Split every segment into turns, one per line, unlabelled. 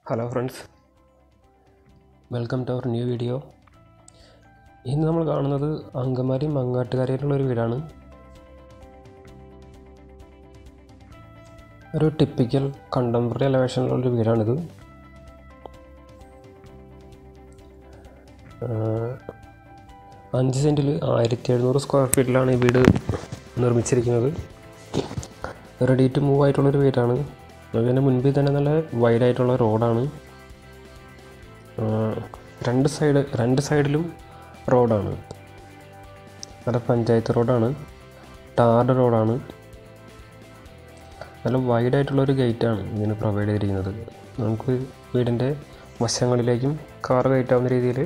hello friends welcome to our new video ഇന്ന് നമ്മൾ കാണുന്നത് അങ്കമാലി മങ്ങാട്ടുകരയിലുള്ള ഒരു വീടാണ് ഒരു ടിപ്പിക്കൽ കണ്ടംപററി എലവേഷനിലുള്ള ഒരു വീടാണിത് ആഹ് അഞ്ച് സെൻറ്റിൽ ആയിരത്തി എഴുന്നൂറ് സ്ക്വയർ ഫീറ്റിലാണ് ഈ വീട് നിർമ്മിച്ചിരിക്കുന്നത് റെഡി ടു മൂവ് ആയിട്ടുള്ളൊരു വീടാണ് അതിൻ്റെ മുൻപിൽ തന്നെ നല്ല വൈഡായിട്ടുള്ള റോഡാണ് രണ്ട് സൈഡ് രണ്ട് സൈഡിലും റോഡാണ് നല്ല പഞ്ചായത്ത് റോഡാണ് ടാർഡ് റോഡാണ് നല്ല വൈഡായിട്ടുള്ളൊരു ഗേറ്റാണ് ഇതിന് പ്രൊവൈഡ് ചെയ്തിരിക്കുന്നത് നമുക്ക് വീടിൻ്റെ വശങ്ങളിലേക്കും കാർ കയറ്റാവുന്ന രീതിയിൽ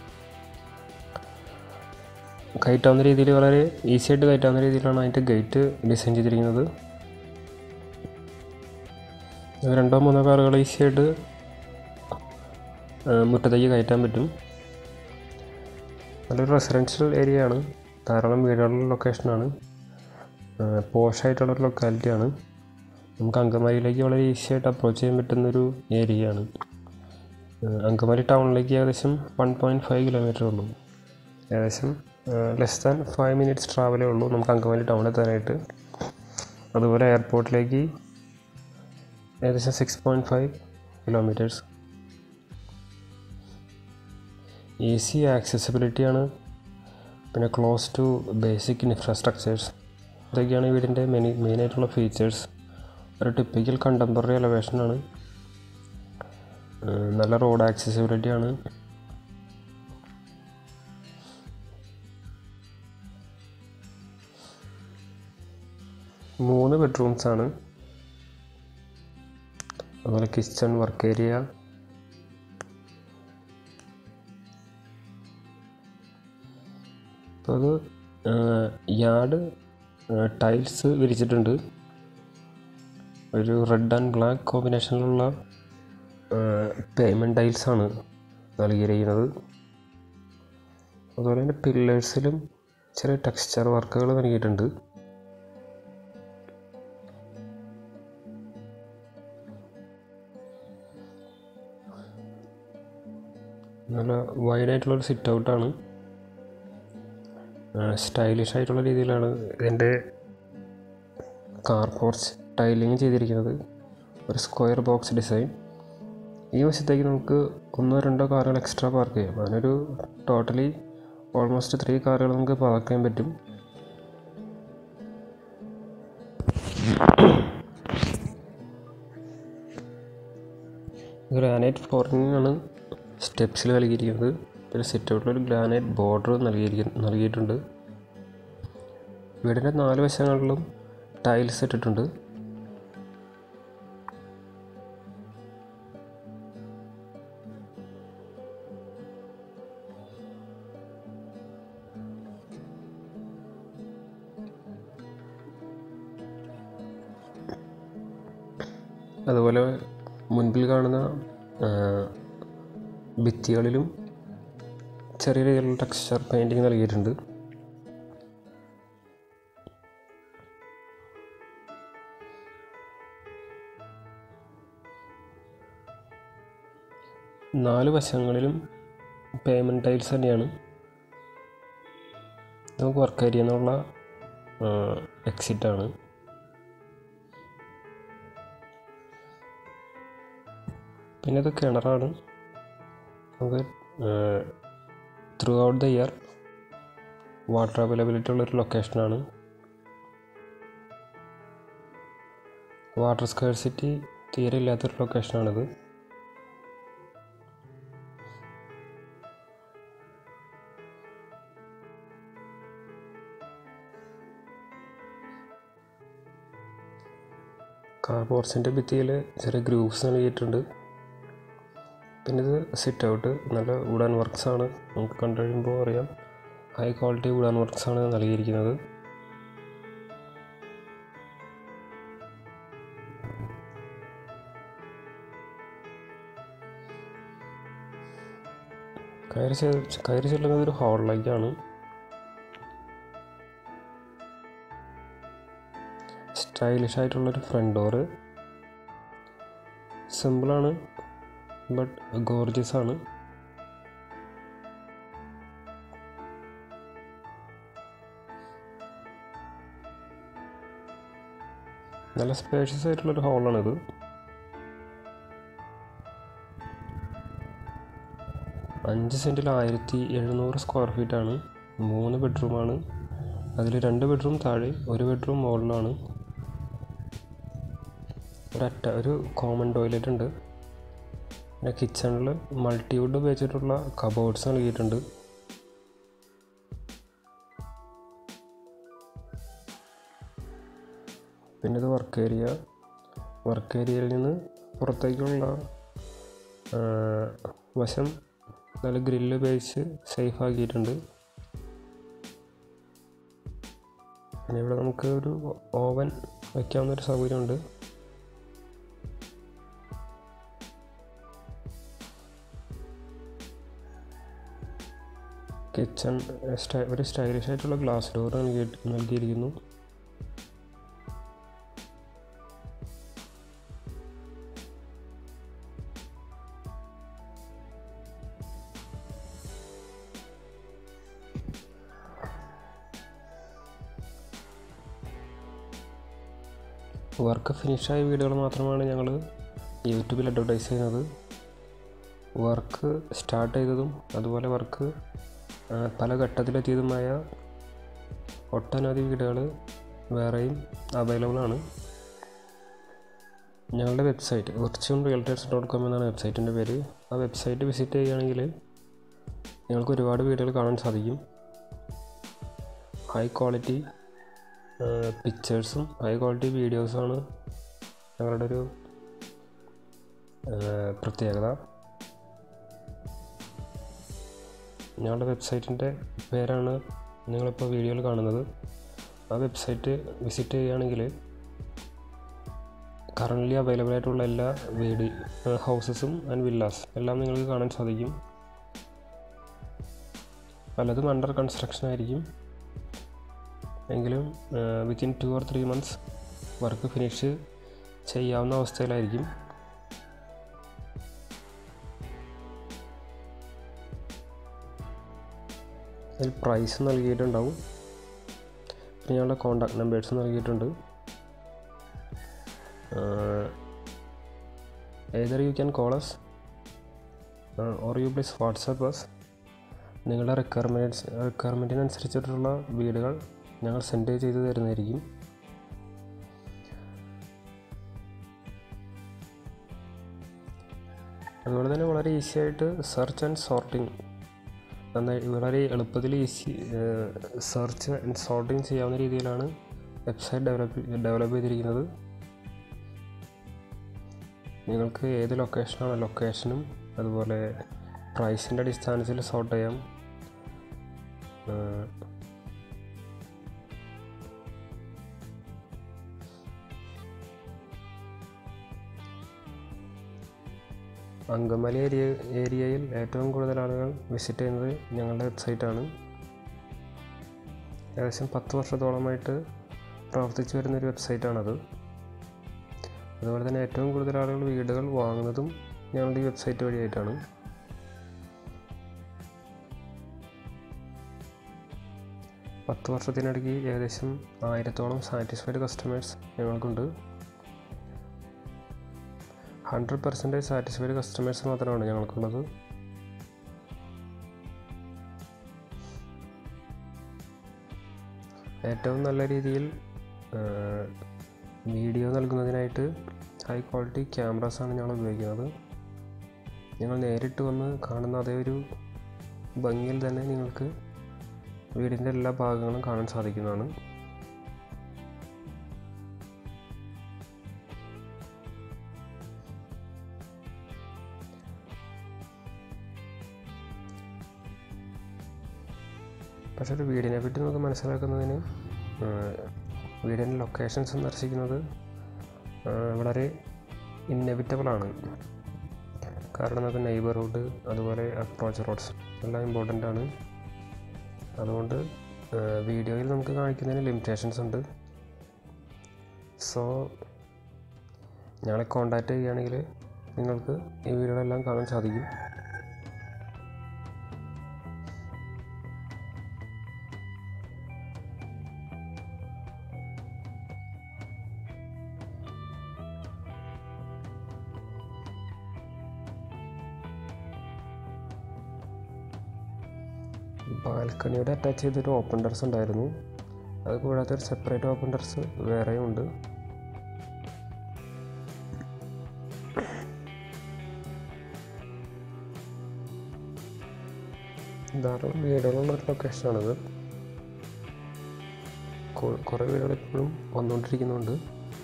കയറ്റാവുന്ന രീതിയിൽ വളരെ ഈസി ആയിട്ട് കയറ്റാവുന്ന രീതിയിലാണ് അതിൻ്റെ ഗേറ്റ് ഡിസൈൻ ചെയ്തിരിക്കുന്നത് രണ്ടോ മൂന്നോ കാറുകൾ ഈസി ആയിട്ട് മുറ്റത്തേക്ക് കയറ്റാൻ പറ്റും നല്ലൊരു റെസിഡൻഷ്യൽ ഏരിയ ആണ് ധാരാളം വീടുകളുള്ള ലൊക്കേഷനാണ് പോഷായിട്ടുള്ളൊരു ലൊക്കാലിറ്റിയാണ് നമുക്ക് അങ്കമാലിയിലേക്ക് വളരെ ഈസി ആയിട്ട് അപ്രോച്ച് ചെയ്യാൻ പറ്റുന്നൊരു ഏരിയയാണ് അങ്കമാലി ടൗണിലേക്ക് ഏകദേശം വൺ പോയിൻറ്റ് ഫൈവ് കിലോമീറ്റർ ഉള്ളൂ ഏകദേശം ലെസ് ദാൻ ഫൈവ് മിനിറ്റ്സ് ട്രാവലേ ഉള്ളൂ നമുക്ക് അങ്കമാലി ടൗൺ എത്താനായിട്ട് അതുപോലെ എയർപോർട്ടിലേക്ക് ഏകദേശം six point five kilometres easy ആക്സസിബിലിറ്റിയാണ് പിന്നെ ക്ലോസ് ടു ബേസിക് ഇൻഫ്രാസ്ട്രക്ചേഴ്സ് ഇതൊക്കെയാണ് ഈ വീടിൻ്റെ മെയിൻ മെയിനായിട്ടുള്ള ഫീച്ചേഴ്സ് ഒരു ടിപ്പിക്കൽ കണ്ടംപററി എലവേഷനാണ് നല്ല റോഡ് ആക്സസിബിലിറ്റി ആണ് മൂന്ന് ബെഡ്റൂംസ് ആണ് അതുപോലെ കിച്ചൺ വർക്ക് ഏരിയ അപ്പോൾ അത് യാർഡ് ടൈൽസ് വിരിച്ചിട്ടുണ്ട് ഒരു റെഡ് ആൻഡ് ബ്ലാക്ക് കോമ്പിനേഷനിലുള്ള പേയ്മെൻറ്റ് ടൈൽസാണ് നൽകിയിരിക്കുന്നത് അതുപോലെ തന്നെ പില്ലേഴ്സിലും ചെറിയ ടെക്സ്ചർ വർക്കുകൾ നൽകിയിട്ടുണ്ട് നല്ല വൈഡായിട്ടുള്ളൊരു സിറ്റ് ഔട്ടാണ് സ്റ്റൈലിഷ് ആയിട്ടുള്ള രീതിയിലാണ് ഇതിൻ്റെ കാർ പോർച്ച് ടൈലിങ് ചെയ്തിരിക്കുന്നത് ഒരു സ്ക്വയർ ബോക്സ് ഡിസൈൻ ഈ വശത്തേക്ക് നമുക്ക് ഒന്നോ രണ്ടോ കാറുകൾ എക്സ്ട്രാ പാർക്ക് ചെയ്യാം അതിനൊരു ടോട്ടലി ഓൾമോസ്റ്റ് ത്രീ കാറുകൾ നമുക്ക് പാർക്ക് ചെയ്യാൻ പറ്റും ഗ്രാനൈറ്റ് ഫ്ലോറിംഗ് ആണ് സ്റ്റെപ്സിൽ നൽകിയിരിക്കുന്നത് പിന്നെ സിറ്റ് ഔട്ടിലൊരു ഗ്രാനൈറ്റ് ബോർഡർ നൽകിയിരിക്ക നൽകിയിട്ടുണ്ട് വീടിൻ്റെ നാല് വശങ്ങളിലും ടൈൽസ് ഇട്ടിട്ടുണ്ട് അതുപോലെ മുൻപിൽ കാണുന്ന ഭിത്തികളിലും ചെറിയ രീതിയിലുള്ള ടെക്സ്ചർ പെയിൻറ്റിങ് നൽകിയിട്ടുണ്ട് നാല് വശങ്ങളിലും പേയ്മെൻറ്റ് ടൈൽസ് തന്നെയാണ് നമുക്ക് വർക്ക് ഏരിയ എന്നുള്ള എക്സിറ്റാണ് പിന്നെ ഇത് കിണറാണ് നമുക്ക് throughout the year water availability ഉള്ളൊരു ലൊക്കേഷനാണ് വാട്ടർ സ്കേഴ്സിറ്റി തീരെ ഇല്ലാത്തൊരു ലൊക്കേഷനാണിത് കാർ പോർച്ചിൻ്റെ ഭിത്തിയിൽ ചെറിയ ഗ്രൂപ്പ്സ് നൽകിയിട്ടുണ്ട് പിന്നെ ഇത് സിറ്റ് ഔട്ട് നല്ല വുഡൻ വർക്ക്സ് ആണ് നമുക്ക് കണ്ടു കഴിയുമ്പോൾ അറിയാം ഹൈ ക്വാളിറ്റി വുഡൻ വർക്ക്സ് ആണ് നൽകിയിരിക്കുന്നത് കയറി കയറി ചെല്ലുന്നത് ഒരു ഹാളിലേക്കാണ് സ്റ്റൈലിഷ് ആയിട്ടുള്ളൊരു ഫ്രണ്ട് ഡോറ് സിമ്പിളാണ് ബട്ട് ഗോർജിയസ് ആണ് നല്ല സ്പേഷ്യസ് ആയിട്ടുള്ളൊരു ഹോളാണിത് അഞ്ച് സെൻറ്റിൽ ആയിരത്തി എഴുന്നൂറ് സ്ക്വയർ ഫീറ്റാണ് മൂന്ന് ബെഡ്റൂമാണ് അതിൽ രണ്ട് ബെഡ്റൂം താഴെ ഒരു ബെഡ്റൂം മുകളിലാണ് ഒരറ്റ ഒരു കോമൺ ടോയ്ലറ്റ് ഉണ്ട് പിന്നെ കിച്ചണിൽ മൾട്ടിവുഡ് ഉപയോഗിച്ചിട്ടുള്ള കബോർഡ്സ് നൽകിയിട്ടുണ്ട് പിന്നെ ഇത് വർക്ക് ഏരിയ വർക്ക് ഏരിയയിൽ നിന്ന് പുറത്തേക്കുള്ള ആ, വശം നല്ല ഗ്രില്ല് ഉപയോഗിച്ച് സേഫ് ആക്കിയിട്ടുണ്ട് പിന്നെ ഇവിടെ നമുക്ക് ഒരു ഓവൻ വയ്ക്കാവുന്ന ഒരു സൗകര്യമുണ്ട് കിച്ചൺ സ്റ്റൈ ഒരു സ്റ്റൈലിഷ് ആയിട്ടുള്ള ഗ്ലാസ് ഡോർ നൽകി നൽകിയിരിക്കുന്നു വർക്ക് ഫിനിഷായ വീഡിയോകൾ മാത്രമാണ് ഞങ്ങൾ യൂട്യൂബിൽ അഡ്വർടൈസ് ചെയ്യുന്നത് വർക്ക് സ്റ്റാർട്ട് ചെയ്തതും അതുപോലെ വർക്ക് ആ, പല ഘട്ടത്തിലെത്തിയതുമായ ഒട്ടനവധി വീഡിയോകൾ വേറെയും അവൈലബിൾ ആണ് ഞങ്ങളുടെ website virtual realtors dot com എന്നാണ് വെബ്സൈറ്റിൻ്റെ പേര് ആ വെബ്സൈറ്റ് വിസിറ്റ് ചെയ്യുകയാണെങ്കിൽ നിങ്ങൾക്ക് ഒരുപാട് വീഡിയോകൾ കാണാൻ സാധിക്കും ഹൈ ക്വാളിറ്റി പിക്ചേഴ്സും ഹൈ ക്വാളിറ്റി വീഡിയോസുമാണ് ഞങ്ങളുടെ ഒരു ആ, പ്രത്യേകത ഞങ്ങളുടെ വെബ്സൈറ്റിൻ്റെ പേരാണ് നിങ്ങളിപ്പോൾ വീഡിയോയിൽ കാണുന്നത് ആ വെബ്സൈറ്റ് വിസിറ്റ് ചെയ്യുകയാണെങ്കിൽ കറൻ്റ്ലി അവൈലബിൾ ആയിട്ടുള്ള എല്ലാ വീട് ഹൗസസും ആൻഡ് വില്ലാസ് എല്ലാം നിങ്ങൾക്ക് കാണാൻ സാധിക്കും പലതും അണ്ടർ കൺസ്ട്രക്ഷൻ ആയിരിക്കും എങ്കിലും within two or three months work finish ചെയ്യാവുന്ന അവസ്ഥയിലായിരിക്കും അതിൽ പ്രൈസ് നൽകിയിട്ടുണ്ടാവും പിന്നെ ഞങ്ങളുടെ കോൺടാക്ട് നമ്പേഴ്സ് നൽകിയിട്ടുണ്ട് either you can call us or you please WhatsApp us നിങ്ങളുടെ റിക്വയർമെൻറ്റ്സ് റിക്വയർമെൻറ്റിനനുസരിച്ചിട്ടുള്ള വീടുകൾ ഞങ്ങൾ സെൻഡ് ചെയ്ത് തരുന്നതായിരിക്കും അതുപോലെ തന്നെ വളരെ ഈസി ആയിട്ട് സെർച്ച് ആൻഡ് സോർട്ടിങ് നന്നായി വളരെ എളുപ്പത്തിൽ ഈസി സെർച്ച് ആൻഡ് സോർട്ടിങ് ചെയ്യാവുന്ന രീതിയിലാണ് വെബ്സൈറ്റ് ഡെവലപ്പ് ഡെവലപ്പ് ചെയ്തിരിക്കുന്നത് നിങ്ങൾക്ക് ഏത് ലൊക്കേഷനാണോ ലൊക്കേഷനും അതുപോലെ പ്രൈസിൻ്റെ അടിസ്ഥാനത്തിൽ സോർട്ട് ചെയ്യാം ഏഹ് അങ്കമാലി ഏരിയ ഏരിയയിൽ ഏറ്റവും കൂടുതൽ ആളുകൾ വിസിറ്റ് ചെയ്യുന്നത് ഞങ്ങളുടെ വെബ്സൈറ്റാണ് ഏകദേശം പത്ത് വർഷത്തോളമായിട്ട് പ്രവർത്തിച്ചു വരുന്നൊരു വെബ്സൈറ്റാണത് അതുപോലെ തന്നെ ഏറ്റവും കൂടുതൽ ആളുകൾ വീടുകൾ വാങ്ങുന്നതും ഞങ്ങളുടെ ഈ വെബ്സൈറ്റ് വഴിയായിട്ടാണ് പത്ത് വർഷത്തിനിടയ്ക്ക് ഏകദേശം ആയിരത്തോളം സാറ്റിസ്ഫൈഡ് കസ്റ്റമേഴ്സ് ഞങ്ങൾക്കുണ്ട് ഹൺഡ്രഡ് പെർസെൻറ്റേജ് സാറ്റിസ്ഫൈഡ് കസ്റ്റമേഴ്സ് മാത്രമാണ് ഞങ്ങൾക്കുള്ളത് ഏറ്റവും നല്ല രീതിയിൽ വീഡിയോ നൽകുന്നതിനായിട്ട് ഹൈ ക്വാളിറ്റി ക്യാമറാസാണ് ഞങ്ങൾ ഉപയോഗിക്കുന്നത് നിങ്ങൾ നേരിട്ട് വന്ന് കാണുന്ന അതേ ഒരു ഭംഗിയിൽ തന്നെ നിങ്ങൾക്ക് വീടിൻ്റെ എല്ലാ ഭാഗങ്ങളും കാണാൻ സാധിക്കുന്നതാണ് പക്ഷേ ഒരു വീടിനെ പറ്റി നമുക്ക് മനസ്സിലാക്കുന്നതിന് ആ, വീടിൻ്റെ ലൊക്കേഷൻ സന്ദർശിക്കുന്നത് ആ, വളരെ ഇന്നെവിറ്റബിൾ ആണ് കാരണം നമുക്ക് നെയ്ബർഹുഡ് അതുപോലെ അപ്രോച്ച് റോഡ്സ് എല്ലാം ഇമ്പോർട്ടൻ്റ് ആണ് അതുകൊണ്ട് ആ, വീഡിയോയിൽ നമുക്ക് കാണിക്കുന്നതിന് ലിമിറ്റേഷൻസ് ഉണ്ട് സോ ഞങ്ങളെ കോണ്ടാക്ട് ചെയ്യുകയാണെങ്കിൽ നിങ്ങൾക്ക് ഈ വീടുകളെല്ലാം കാണാൻ സാധിക്കും ബാൽക്കണിയോട് അറ്റാച്ച് ചെയ്തൊരു ഓപ്പൺ ടെറസ് ഉണ്ടായിരുന്നു അത് കൂടാതെ ഒരു സെപ്പറേറ്റ് ഓപ്പൺ ടെറസ് വേറെയും ഉണ്ട് ധാരാളം വീടുകളുള്ള ഒരു ലൊക്കേഷനാണിത് കൊ- കുറേ വീടുകൾ ഇപ്പോഴും വന്നുകൊണ്ടിരിക്കുന്നുണ്ട്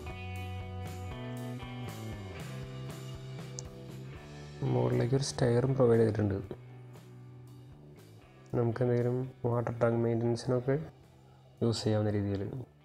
മുകളിലേക്ക് ഒരു സ്റ്റെയറും പ്രൊവൈഡ് ചെയ്തിട്ടുണ്ട് നമുക്ക് എന്തെങ്കിലും വാട്ടർ ടാങ്ക് മെയിൻ്റനൻസിനൊക്കെ യൂസ് ചെയ്യാവുന്ന രീതിയിൽ